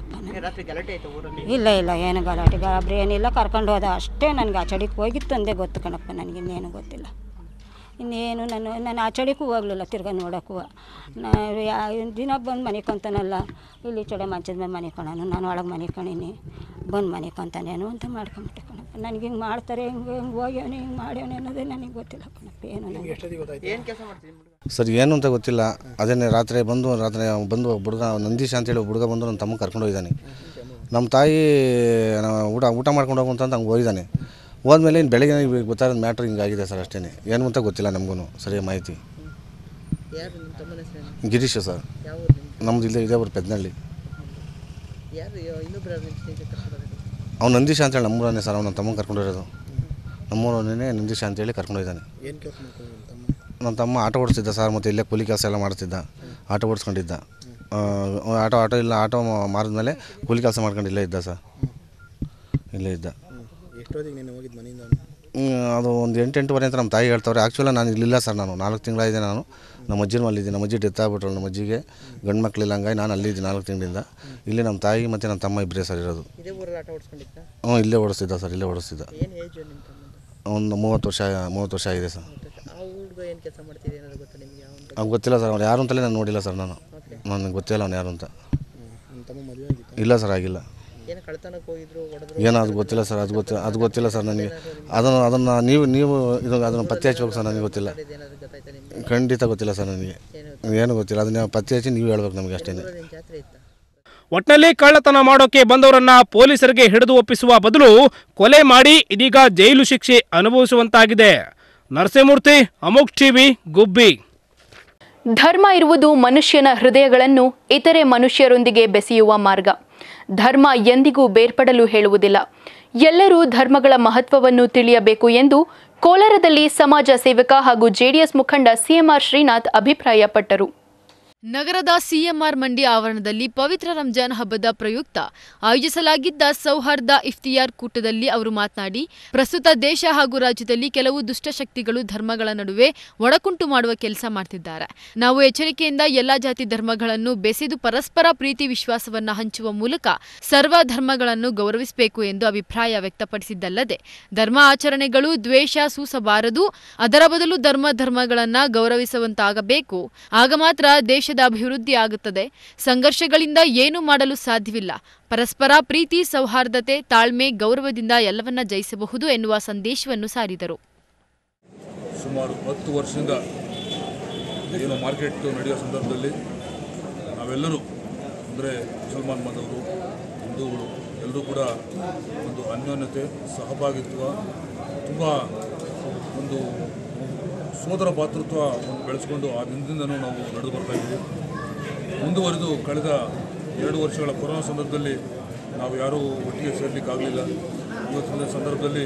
ನನಗೆ ಇಲ್ಲ ಇಲ್ಲ ಏನು ಗಲಾಟೆ ಗಾಬರಿ ಏನಿಲ್ಲ ಕರ್ಕೊಂಡು ಹೋದ ಅಷ್ಟೇ ನನಗೆ ಆ ಚಡಿಗೆ ಹೋಗಿತ್ತು ಅಂದೇ ಗೊತ್ತು ಕಣಪ್ಪ ನನಗೆ ಇನ್ನೇನು ಗೊತ್ತಿಲ್ಲ ಇನ್ನೇನು ನಾನು ನಾನು ಆ ಚಡಿಗೂ ಹೋಗಲಿಲ್ಲ ತಿರ್ಗಾ ನೋಡೋಕ್ಕೂ ನಾ ಯಾ ದಿನ ಬಂದು ಮನೆ ಕೊಂತಾನಲ್ಲ ಇಲ್ಲಿ ಚಡೆ ಮಂಚದ ಮೇಲೆ ಮನೆ ಕೊಣನು ನಾನು ಒಳಗೆ ಮನೆ ಕಣೀನಿ ಬಂದು ಮನೆ ಕೊಂತಾನೇನು ಅಂತ ಮಾಡ್ಕೊಂಬಿಟ್ಟೆ ಕಣಪ್ಪ ನನಗೆ ಹಿಂಗೆ ಮಾಡ್ತಾರೆ ಹಿಂಗೆ ಹಿಂಗೆ ಹೋಗ್ಯವನೆ ಹಿಂಗೆ ಮಾಡ್ಯವನೆ ಅನ್ನೋದೇ ನನಗೆ ಗೊತ್ತಿಲ್ಲ ಕಣಪ್ಪ ಏನು ನನಗೆ ಸರ್ ಏನು ಅಂತ ಗೊತ್ತಿಲ್ಲ ಅದೇನೆ ರಾತ್ರಿ ಬಂದು ರಾತ್ರಿ ಅವ್ನು ಬಂದು ಒಬ್ಬ ಹುಡುಗ ನಂದೀಶ್ ಅಂತೇಳಿ ಒಬ್ಬ ಹುಡುಗ ಬಂದು ನನ್ನ ತಮ್ಮ ಕರ್ಕೊಂಡು ಹೋಗಿದ್ದಾನೆ ನಮ್ಮ ತಾಯಿ ನಾವು ಊಟ ಊಟ ಮಾಡ್ಕೊಂಡು ಹೋಗು ಅಂತ ಹಂಗೆ ಹೋಗಿದ್ದಾನೆ ಹೋದ್ಮೇಲೆ ಇನ್ನು ಬೆಳಗ್ಗೆ ನನಗೆ ಗೊತ್ತಾದ ಮ್ಯಾಟ್ರ್ ಹಿಂಗಾಗಿದೆ ಸರ್ ಅಷ್ಟೇ ಏನು ಅಂತ ಗೊತ್ತಿಲ್ಲ ನಮಗೂ ಸರಿಯಾದ ಮಾಹಿತಿ ಗಿರೀಶ್ ಸರ್ ನಮ್ದು ಇಲ್ಲೇ ಇದೆ ಅವ್ರು ಪೆದ್ನಳ್ಳಿ ಅವ್ನು ನಂದೀಶ ಅಂತೇಳಿ ನಮ್ಮೂರನ್ನೇ ಸರ್ ಅವ್ನು ನನ್ನ ತಮ್ಮನ ಕರ್ಕೊಂಡಿರೋದು ನಮ್ಮೂರನ್ನೇ ನಂದೀಶ ಅಂತೇಳಿ ಕರ್ಕೊಂಡು ಹೋಗಿದ್ದಾನೆ ನನ್ನ ತಮ್ಮ ಆಟೋ ಓಡಿಸ್ತಿದ್ದ ಸರ್ ಮತ್ತು ಇಲ್ಲೇ ಕೂಲಿ ಕೆಲಸ ಎಲ್ಲ ಮಾಡ್ತಿದ್ದ ಆಟೋ ಓಡಿಸ್ಕೊಂಡಿದ್ದ ಆ, ಆಟೋ ಆಟೋ ಇಲ್ಲ ಆಟೋ ಮಾರಿದ್ಮೇಲೆ ಕೂಲಿ ಕೆಲಸ ಮಾಡ್ಕೊಂಡು ಇಲ್ಲೇ ಇದ್ದ ಸರ್ ಇಲ್ಲೇ ಇದ್ದ ಹ್ಮ್, ಅದು ಒಂದು ಎಂಟು ಎಂಟುವರೆ ಅಂತ ನಮ್ಮ ತಾಯಿ ಹೇಳ್ತವ್ರೆ ಆ್ಯಕ್ಚುಲಾಗಿ ನಾನು ಇಲ್ಲಿಲ್ಲ ಸರ್ ನಾನು ನಾಲ್ಕು ತಿಂಗಳಾಗಿದೆ ನಾನು ನಮ್ಮ ಅಜ್ಜಿನ ಮಲ್ಲಿದ್ದೆ ನಮ್ಮ ಅಜ್ಜಿ ಡೆತ್ ಆಗ್ಬಿಟ್ರು ನಮ್ಮ ಅಜ್ಜಿಗೆ ಗಂಡು ಮಕ್ಕಳಿಲ್ಲ ಹಂಗಾಗಿ ನಾನು ಅಲ್ಲಿದ್ದೆ ನಾಲ್ಕು ತಿಂಗಳಿಂದ ಇಲ್ಲಿ ನಮ್ಮ ತಾಯಿ ಮತ್ತು ನನ್ನ ತಮ್ಮ ಇಬ್ಬರೇ ಸರ್ ಇರೋದು ಹ್ಞೂ ಇಲ್ಲೇ ಓಡಿಸ್ತಿದ್ದ ಸರ್ ಇಲ್ಲೇ ಓಡಿಸ್ತಿದ್ದ ಒಂದು ಮೂವತ್ತು ವರ್ಷ ಮೂವತ್ತು ವರ್ಷ ಆಗಿದೆ ಸರ್ ಅವ್ನು ಗೊತ್ತಿಲ್ಲ ಸರ್ ಅವ್ನು ಯಾರು ಅಂತಲೇ ನಾನು ನೋಡಿಲ್ಲ ಸರ್ ನಾನು ನನಗೆ ಗೊತ್ತಿಲ್ಲ ಅವ್ನು ಯಾರು ಅಂತ ಇಲ್ಲ ಸರ್ ಆಗಿಲ್ಲ ಏನು ಕಳ್ತನಕ್ಕೆ ಹೋಗಿದ್ರು ಹೊಡೆದ್ರು ಏನೋ ಅದು ಗೊತ್ತಿಲ್ಲ ಸರ್ ಅದು ಗೊತ್ತಿಲ್ಲ ಅದು ಗೊತ್ತಿಲ್ಲ ಸರ್ ನನಗೆ ಅದನ್ನು ಅದನ್ನು ನೀವು ನೀವು ಇದು ಅದನ್ನು ಪತ್ತೆ ಹಚ್ಬೇಕು ಸರ್ ನನಗೆ ಗೊತ್ತಿಲ್ಲ ಏನಾದ್ರು ಗೊತ್ತಾಯ್ತಾ ನಿಮ್ಗೆ ಖಂಡಿತ ಗೊತ್ತಿಲ್ಲ ಸರ್ ನನಗೆ ಏನು ಗೊತ್ತಿಲ್ಲ ಅದನ್ನ ಪತ್ತೆ ಹಚ್ಚಿ ನೀವು ಹೇಳ್ಬೇಕು ನಮಗೆ ಅಷ್ಟೇ ಊರಲ್ಲಿ ಜಾತ್ರೆ ಇತ್ತ ಒಟ್ನಲ್ಲಿ ಕಳ್ಳತನ ಮಾಡೋಕೆ ಬಂದವರನ್ನ ಪೊಲೀಸರಿಗೆ ಹಿಡಿದು ಒಪ್ಪಿಸುವ ಬದಲು ಕೊಲೆ ಮಾಡಿ ಇದೀಗ ಜೈಲು ಶಿಕ್ಷೆ ಅನುಭವಿಸುವಂತಾಗಿದೆ ನರಸಿಂಹಮೂರ್ತಿ ಅಮೋಕ್ ಟಿವಿ ಗುಬ್ಬಿ ಧರ್ಮ ಇರುವುದು ಮನುಷ್ಯನ ಹೃದಯಗಳನ್ನು ಇತರೆ ಮನುಷ್ಯರೊಂದಿಗೆ ಬೆಸೆಯುವ ಮಾರ್ಗ ಧರ್ಮ ಎಂದಿಗೂ ಬೇರ್ಪಡಲು ಹೇಳುವುದಿಲ್ಲ ಎಲ್ಲರೂ ಧರ್ಮಗಳ ಮಹತ್ವವನ್ನು ತಿಳಿಯಬೇಕು ಎಂದು ಕೋಲಾರದಲ್ಲಿ ಸಮಾಜ ಸೇವಕ ಹಾಗೂ ಜೆಡಿಎಸ್ ಮುಖಂಡ ಸಿಎಂಆರ್ ಶ್ರೀನಾಥ್ ಅಭಿಪ್ರಾಯಪಟ್ಟರು ನಗರದ ಸಿಎಂಆರ್ ಮಂಡಿ ಆವರಣದಲ್ಲಿ ಪವಿತ್ರ ರಂಜಾನ್ ಹಬ್ಬದ ಪ್ರಯುಕ್ತ ಆಯೋಜಿಸಲಾಗಿದ್ದ ಸೌಹಾರ್ದ ಇಫ್ತಿಯಾರ್ ಕೂಟದಲ್ಲಿ ಅವರು ಮಾತನಾಡಿ ಪ್ರಸ್ತುತ ದೇಶ ಹಾಗೂ ರಾಜ್ಯದಲ್ಲಿ ಕೆಲವು ದುಷ್ಟಶಕ್ತಿಗಳು ಧರ್ಮಗಳ ನಡುವೆ ಒಡಕುಂಟು ಮಾಡುವ ಕೆಲಸ ಮಾಡ್ತಿದ್ದಾರೆ ನಾವು ಎಚ್ಚರಿಕೆಯಿಂದ ಎಲ್ಲಾ ಜಾತಿ ಧರ್ಮಗಳನ್ನು ಬೆಸೆದು ಪರಸ್ಪರ ಪ್ರೀತಿ ವಿಶ್ವಾಸವನ್ನ ಹಂಚುವ ಮೂಲಕ ಸರ್ವ ಧರ್ಮಗಳನ್ನು ಗೌರವಿಸಬೇಕು ಎಂದು ಅಭಿಪ್ರಾಯ ವ್ಯಕ್ತಪಡಿಸಿದ್ದಲ್ಲದೆ ಧರ್ಮ ಆಚರಣೆಗಳು ದ್ವೇಷ ಸೂಸಬಾರದು ಅದರ ಬದಲು ಧರ್ಮ ಧರ್ಮಗಳನ್ನ ಗೌರವಿಸುವಂತಾಗಬೇಕು ಆಗ ಮಾತ್ರ ದೇಶದ ಅಭಿವೃದ್ಧಿ ಆಗುತ್ತದೆ ಸಂಘರ್ಷಗಳಿಂದ ಏನು ಮಾಡಲು ಸಾಧ್ಯವಿಲ್ಲ ಪರಸ್ಪರ ಪ್ರೀತಿ ಸೌಹಾರ್ದತೆ ತಾಳ್ಮೆ ಗೌರವದಿಂದ ಎಲ್ಲವನ್ನ ಜಯಿಸಬಹುದು ಎನ್ನುವ ಸಂದೇಶವನ್ನು ಸಾರಿದರು ಸುಮಾರು ಹತ್ತು ವರ್ಷದಿಂದ ಏನು ಮಾರ್ಕೆಟ್ ನಡೆಯೋ ಸಂದರ್ಭದಲ್ಲಿ ನಾವೆಲ್ಲರೂ ಅಂದರೆ ಮುಸಲ್ಮಾನ್ ಮತವರು ಹಿಂದೂಗಳು ಎಲ್ಲರೂ ಕೂಡ ಒಂದು ಅನ್ಯೋನ್ಯತೆ ಸಹಭಾಗಿತ್ವ ತುಂಬ ಒಂದು ಸೋದರ ಭಾತೃತ್ವ ಒಂದು ಬೆಳೆಸ್ಕೊಂಡು ಆ ದಿನದಿಂದನೂ ನಾವು ನಡೆದು ಬರ್ತಾ ಇದ್ದೀವಿ ಮುಂದುವರೆದು ಕಳೆದ ಎರಡು ವರ್ಷಗಳ ಕೊರೋನಾ ಸಂದರ್ಭದಲ್ಲಿ ನಾವು ಯಾರೂ ಒಟ್ಟಿಗೆ ಸೇರಲಿಕ್ಕಾಗಲಿಲ್ಲ ಇವತ್ತಿನ ಸಂದರ್ಭದಲ್ಲಿ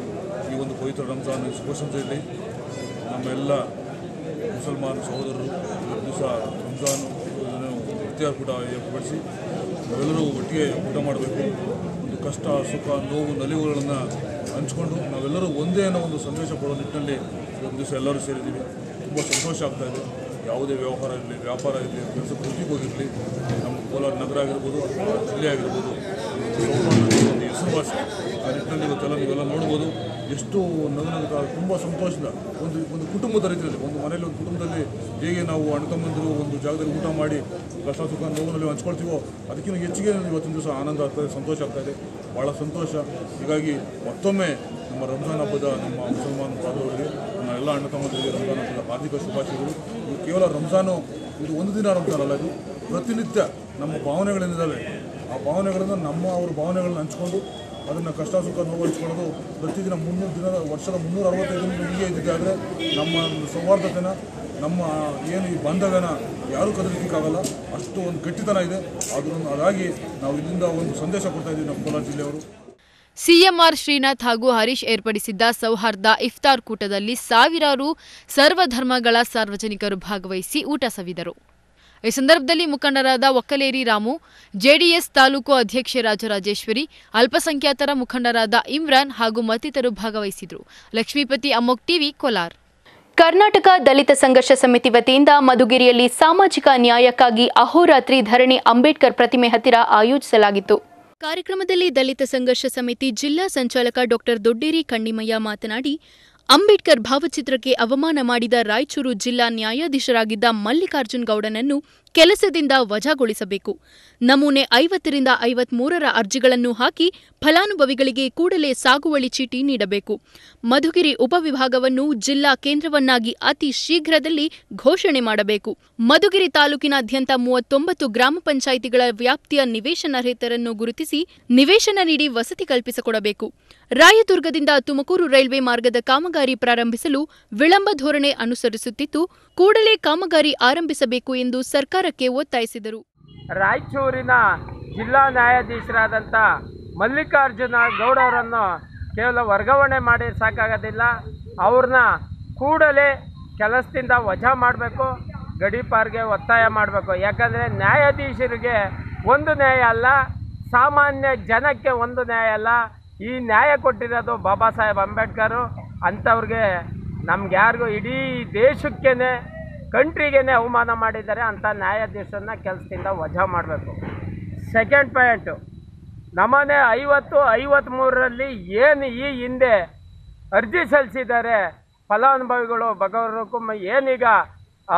ಈ ಒಂದು ಪವಿತ್ರ ರಂಜಾನ್ ಶುಭ ಸಂತೆಯಲ್ಲಿ ನಮ್ಮೆಲ್ಲ ಮುಸಲ್ಮಾನ್ ಸಹೋದರರು ಇವತ್ತು ದಿವಸ ರಂಜಾನ್ ಇಫ್ತಿಯಾರ್ ಕೂಟ ಏರ್ಪಡಿಸಿ ನಾವೆಲ್ಲರೂ ಒಟ್ಟಿಗೆ ಊಟ ಮಾಡಬೇಕು ಒಂದು ಕಷ್ಟ ಸುಖ ನೋವು ನಲಿವುಗಳನ್ನು ಹಂಚ್ಕೊಂಡು ನಾವೆಲ್ಲರೂ ಒಂದೇ ಅನ್ನೋ ಒಂದು ಸಂದೇಶ ಕೊಡೋ ನಿಟ್ಟಿನಲ್ಲಿ ಇವತ್ತು ದಿವಸ ಎಲ್ಲರೂ ಸೇರಿದ್ದೀವಿ ತುಂಬ ಸಂತೋಷ ಆಗ್ತಾ ಇದೆ ಯಾವುದೇ ವ್ಯವಹಾರ ಇರಲಿ ವ್ಯಾಪಾರ ಇರಲಿ ಕೆಲಸ ವೃತ್ತಿಗೆ ಹೋಗಿರಲಿ ನಮ್ಮ ಕೋಲಾರ ನಗರ ಆಗಿರ್ಬೋದು ಅಥವಾ ಜಿಲ್ಲೆ ಆಗಿರ್ಬೋದು ಸೌಹಾರ್ದತೆ ಒಂದು ಹೆಸರುವಾಸಿ ಆ ನಿಟ್ಟಿನಲ್ಲಿ ಇವತ್ತೆಲ್ಲ ನೀವೆಲ್ಲ ನೋಡ್ಬೋದು ಎಷ್ಟು ನಗನಗ ತುಂಬ ಸಂತೋಷದ ಒಂದು ಒಂದು ಕುಟುಂಬದ ರೀತಿಯಲ್ಲಿ ಒಂದು ಮನೆಯಲ್ಲಿ ಒಂದು ಕುಟುಂಬದಲ್ಲಿ ಹೇಗೆ ನಾವು ಅಣ್ಣ ತಮ್ಮಂದಿರು ಒಂದು ಜಾಗದಲ್ಲಿ ಊಟ ಮಾಡಿ ಕಷ್ಟ ಸುಖ ನೋವಿನಲ್ಲಿ ಹಂಚ್ಕೊಳ್ತೀವೋ ಅದಕ್ಕಿಂತ ಹೆಚ್ಚಿಗೆ ಇವತ್ತಿನ ದಿವಸ ಆನಂದ ಆಗ್ತದೆ ಸಂತೋಷ ಆಗ್ತಾಯಿದೆ ಭಾಳ ಸಂತೋಷ ಹೀಗಾಗಿ ಮತ್ತೊಮ್ಮೆ ನಮ್ಮ ರಂಜಾನ್ ಹಬ್ಬದ ನಮ್ಮ ಮುಸಲ್ಮಾನ್ ಬಾಂಧವರಿಗೆ ನನ್ನ ಎಲ್ಲ ಅಣ್ಣ ತಮ್ಮಂದಿರಿಗೆ ರಂಜಾನ್ ಹಬ್ಬದ ಹಾರ್ದಿಕ ಶುಭಾಶಯಗಳು ಇದು ಕೇವಲ ರಂಜಾನು ಇದು ಒಂದು ದಿನ ರಂಜಾನ್ ಅಲ್ಲ ಇದು ಪ್ರತಿನಿತ್ಯ ನಮ್ಮ ಭಾವನೆಗಳೇನಿದ್ದಾವೆ ಆ ಭಾವನೆಗಳನ್ನು ನಮ್ಮ ಅವ್ರ ಭಾವನೆಗಳನ್ನ ಹಂಚ್ಕೊಂಡು ಅದನ್ನು ಕಷ್ಟ ಸುಖ ನೋವು ಹಂಚ್ಕೊಳ್ಳೋದು ಪ್ರತಿದಿನ ಮುನ್ನೂರು ದಿನದ ವರ್ಷದ ಮುನ್ನೂರ ಅರವತ್ತೈದು ದಿನ ಹೀಗೆ ಇದ್ದಿದ್ದೆ ಆದರೆ ನಮ್ಮ ಸೌಹಾರ್ದತೆನ ನಮ್ಮ ಏನು ಈ ಬಾಂಧವ್ಯನ ಯಾರೂ ಕದಲಿಕ್ಕಾಗಲ್ಲ ಅಷ್ಟು ಒಂದು ಗಟ್ಟಿತನ ಇದೆ ಅದನ್ನು ಅದಾಗಿ ನಾವು ಇಲ್ಲಿಂದ ಒಂದು ಸಂದೇಶ ಕೊಡ್ತಾ ಇದ್ದೀವಿ ನಮ್ಮ ಕೋಲಾರ ಜಿಲ್ಲೆಯವರು ಸಿಎಂಆರ್ ಶ್ರೀನಾಥ್ ಹಾಗೂ ಹರೀಶ್ ಏರ್ಪಡಿಸಿದ್ದ ಸೌಹಾರ್ದ ಇಫ್ತಾರ್ ಕೂಟದಲ್ಲಿ ಸಾವಿರಾರು ಸರ್ವಧರ್ಮಗಳ ಸಾರ್ವಜನಿಕರು ಭಾಗವಹಿಸಿ ಊಟ ಸವಿದರು ಈ ಸಂದರ್ಭದಲ್ಲಿ ಮುಖಂಡರಾದ ಒಕ್ಕಲೇರಿ ರಾಮು ಜೆಡಿಎಸ್ ತಾಲೂಕು ಅಧ್ಯಕ್ಷೆ ರಾಜರಾಜೇಶ್ವರಿ ಅಲ್ಪಸಂಖ್ಯಾತರ ಮುಖಂಡರಾದ ಇಮ್ರಾನ್ ಹಾಗೂ ಮತ್ತಿತರರು ಭಾಗವಹಿಸಿದರು ಲಕ್ಷ್ಮೀಪತಿ ಅಮೋಕ್ ಟಿವಿ ಕೋಲಾರ್ ಕರ್ನಾಟಕ ದಲಿತ ಸಂಘರ್ಷ ಸಮಿತಿ ವತಿಯಿಂದ ಮಧುಗಿರಿಯಲ್ಲಿ ಸಾಮಾಜಿಕ ನ್ಯಾಯಕ್ಕಾಗಿ ಅಹೋರಾತ್ರಿ ಧರಣಿ ಅಂಬೇಡ್ಕರ್ ಪ್ರತಿಮೆ ಹತ್ತಿರ ಆಯೋಜಿಸಲಾಗಿತ್ತು ಕಾರ್ಯಕ್ರಮದಲ್ಲಿ ದಲಿತ ಸಂಘರ್ಷ ಸಮಿತಿ ಜಿಲ್ಲಾ ಸಂಚಾಲಕ ಡಾಕ್ಟರ್ ದೊಡ್ಡೇರಿ ಕಣ್ಣಿಮಯ್ಯ ಮಾತನಾಡಿ ಅಂಬೇಡ್ಕರ್ ಭಾವಚಿತ್ರಕ್ಕೆ ಅವಮಾನ ಮಾಡಿದ ರಾಯಚೂರು ಜಿಲ್ಲಾ ನ್ಯಾಯಾಧೀಶರಾಗಿದ್ದ ಮಲ್ಲಿಕಾರ್ಜುನ್ ಗೌಡನನ್ನು ಕೆಲಸದಿಂದ ವಜಾಗೊಳಿಸಬೇಕು ನಮೂನೆ ಐವತ್ತರಿಂದ ಐವತ್ಮೂರರ ಅರ್ಜಿಗಳನ್ನು ಹಾಕಿ ಫಲಾನುಭವಿಗಳಿಗೆ ಕೂಡಲೇ ಸಾಗುವಳಿ ಚೀಟಿ ನೀಡಬೇಕು ಮಧುಗಿರಿ ಉಪವಿಭಾಗವನ್ನು ಜಿಲ್ಲಾ ಕೇಂದ್ರವನ್ನಾಗಿ ಅತಿ ಶೀಘ್ರದಲ್ಲಿ ಘೋಷಣೆ ಮಾಡಬೇಕು ಮಧುಗಿರಿ ತಾಲೂಕಿನಾದ್ಯಂತ ಮೂವತ್ತೊಂಬತ್ತು ಗ್ರಾಮ ಪಂಚಾಯಿತಿಗಳ ವ್ಯಾಪ್ತಿಯ ನಿವೇಶನ ರಹಿತರನ್ನು ಗುರುತಿಸಿ ನಿವೇಶನ ನೀಡಿ ವಸತಿ ಕಲ್ಪಿಸಿಕೊಡಬೇಕು ರಾಯದುರ್ಗದಿಂದ ತುಮಕೂರು ರೈಲ್ವೆ ಮಾರ್ಗದ ಕಾಮಗಾರಿ ಪ್ರಾರಂಭಿಸಲು ವಿಳಂಬ ಧೋರಣೆ ಅನುಸರಿಸುತ್ತಿದ್ದು ಕೂಡಲೇ ಕಾಮಗಾರಿ ಆರಂಭಿಸಬೇಕು ಎಂದು ಸರ್ಕಾರಕ್ಕೆ ಒತ್ತಾಯಿಸಿದರು ರಾಯಚೂರಿನ ಜಿಲ್ಲಾ ನ್ಯಾಯಾಧೀಶರಾದಂಥ ಮಲ್ಲಿಕಾರ್ಜುನ ಗೌಡವರನ್ನು ಕೇವಲ ವರ್ಗಾವಣೆ ಮಾಡಿ ಸಾಕಾಗೋದಿಲ್ಲ ಅವ್ರನ್ನ ಕೂಡಲೇ ಕೆಲಸದಿಂದ ವಜಾ ಮಾಡಬೇಕು ಗಡೀಪಾರ್ಗೆ ಒತ್ತಾಯ ಮಾಡಬೇಕು ಯಾಕಂದರೆ ನ್ಯಾಯಾಧೀಶರಿಗೆ ಒಂದು ನ್ಯಾಯ ಅಲ್ಲ ಸಾಮಾನ್ಯ ಜನಕ್ಕೆ ಒಂದು ನ್ಯಾಯ ಅಲ್ಲ ಈ ನ್ಯಾಯ ಕೊಟ್ಟಿರೋದು ಬಾಬಾ ಸಾಹೇಬ್ ಅಂಬೇಡ್ಕರು ಅಂಥವ್ರಿಗೆ ನಮ್ಗೆ ಯಾರಿಗೂ ಇಡೀ ದೇಶಕ್ಕೇ ಕಂಟ್ರಿಗೇನೆ ಅವಮಾನ ಮಾಡಿದ್ದಾರೆ ಅಂಥ ನ್ಯಾಯಾಧೀಶರನ್ನ ಕೆಲಸದಿಂದ ವಜಾ ಮಾಡಬೇಕು ಸೆಕೆಂಡ್ ಪಾಯಿಂಟು ನಮ್ಮನೆ ಐವತ್ತು ಐವತ್ತ್ಮೂರರಲ್ಲಿ ಏನು ಈ ಹಿಂದೆ ಅರ್ಜಿ ಸಲ್ಲಿಸಿದ್ದಾರೆ ಫಲಾನುಭವಿಗಳು ಬಗವರಕ್ಕೂ ಏನೀಗ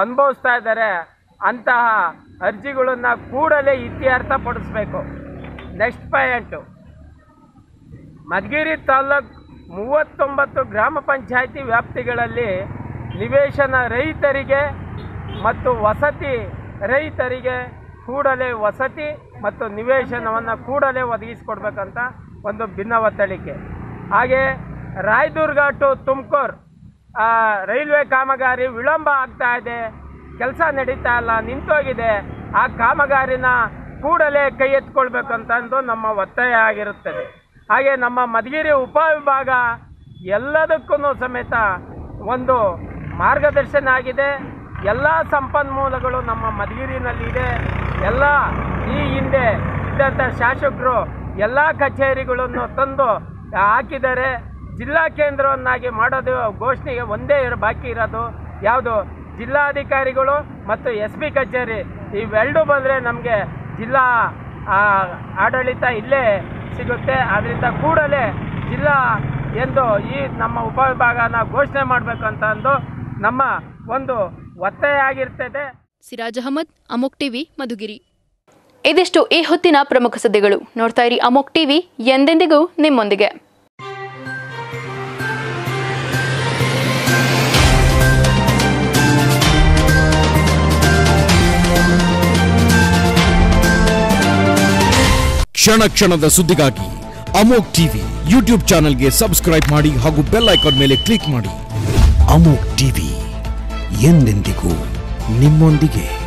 ಅನುಭವಿಸ್ತಾ ಇದ್ದಾರೆ ಅಂತಹ ಅರ್ಜಿಗಳನ್ನು ಕೂಡಲೇ ಇತ್ಯರ್ಥ ಪಡಿಸ್ಬೇಕು ನೆಕ್ಸ್ಟ್ ಪಾಯಿಂಟು ಮಧುಗಿರಿ ತಾಲ್ಲೂಕು ಮೂವತ್ತೊಂಬತ್ತು ಗ್ರಾಮ ಪಂಚಾಯಿತಿ ವ್ಯಾಪ್ತಿಗಳಲ್ಲಿ ನಿವೇಶನ ರಹಿತರಿಗೆ ಮತ್ತು ವಸತಿ ರಹಿತರಿಗೆ ಕೂಡಲೇ ವಸತಿ ಮತ್ತು ನಿವೇಶನವನ್ನು ಕೂಡಲೇ ಒದಗಿಸಿಕೊಡ್ಬೇಕಂತ ಒಂದು ಭಿನ್ನವತ್ತಳಿಕೆ ಹಾಗೆ ರಾಯದುರ್ಗ ಟು ತುಮಕೂರು ರೈಲ್ವೆ ಕಾಮಗಾರಿ ವಿಳಂಬ ಆಗ್ತಾ ಇದೆ ಕೆಲಸ ನಡೀತಾ ಇಲ್ಲ ನಿಂತೋಗಿದೆ ಆ ಕಾಮಗಾರಿನ ಕೂಡಲೇ ಕೈ ಎತ್ಕೊಳ್ಬೇಕಂತಂದು ನಮ್ಮ ಒತ್ತಾಯ ಆಗಿರುತ್ತದೆ ಹಾಗೆ ನಮ್ಮ ಮಧುಗಿರಿ ಉಪವಿಭಾಗ ಎಲ್ಲದಕ್ಕೂ ಸಮೇತ ಒಂದು ಮಾರ್ಗದರ್ಶನ ಆಗಿದೆ ಎಲ್ಲ ಸಂಪನ್ಮೂಲಗಳು ನಮ್ಮ ಮಧುಗಿರಿನಲ್ಲಿ ಇದೆ ಎಲ್ಲ ಈ ಹಿಂದೆ ಇದ್ದಂಥ ಶಾಸಕರು ಎಲ್ಲ ಕಚೇರಿಗಳನ್ನು ತಂದು ಹಾಕಿದ್ದಾರೆ ಜಿಲ್ಲಾ ಕೇಂದ್ರವನ್ನಾಗಿ ಮಾಡೋದು ಘೋಷಣೆಗೆ ಒಂದೇ ಇರೋ ಬಾಕಿ ಇರೋದು ಯಾವುದು ಜಿಲ್ಲಾಧಿಕಾರಿಗಳು ಮತ್ತು ಎಸ್ ಪಿ ಕಚೇರಿ ಇವೆರಡೂ ಬಂದರೆ ನಮಗೆ ಜಿಲ್ಲಾ ಆ, ಆಡಳಿತ ಇಲ್ಲೇ ಸಿಗುತ್ತೆ ಅದರಿಂದ ಕೂಡಲೇ ಜಿಲ್ಲಾ ಎಂದು ಈ ನಮ್ಮ ಉಪವಿಭಾಗನ ಘೋಷಣೆ ಮಾಡಬೇಕಂತ ಅಂದು ನಮ್ಮ ಒಂದು ಒತ್ತಾಯ ಆಗಿರ್ತದೆ ಸಿರಾಜ್ ಅಹಮದ್ ಅಮೋಕ್ ಟಿವಿ ಮಧುಗಿರಿ ಇದಿಷ್ಟು ಈ ಹೊತ್ತಿನ ಪ್ರಮುಖ ಸುದ್ದಿಗಳು ನೋಡ್ತಾ ಇರಿ ಅಮೋಕ್ ಟಿವಿ ಎಂದೆಂದಿಗೂ ನಿಮ್ಮೊಂದಿಗೆ ಕ್ಷಣ ಕ್ಷಣದ ಸುದ್ದಿಗಾಗಿ ಅಮೋಕ್ ಟಿವಿ ಯೂಟ್ಯೂಬ್ ಚಾನೆಲ್ಗೆ ಸಬ್ಸ್ಕ್ರೈಬ್ ಮಾಡಿ ಹಾಗೂ ಬೆಲ್ ಐಕಾನ್ ಮೇಲೆ ಕ್ಲಿಕ್ ಮಾಡಿ ಅಮೋಕ್ ಟಿವಿ ಎಂದೆಂದಿಗೂ ನಿಮ್ಮೊಂದಿಗೆ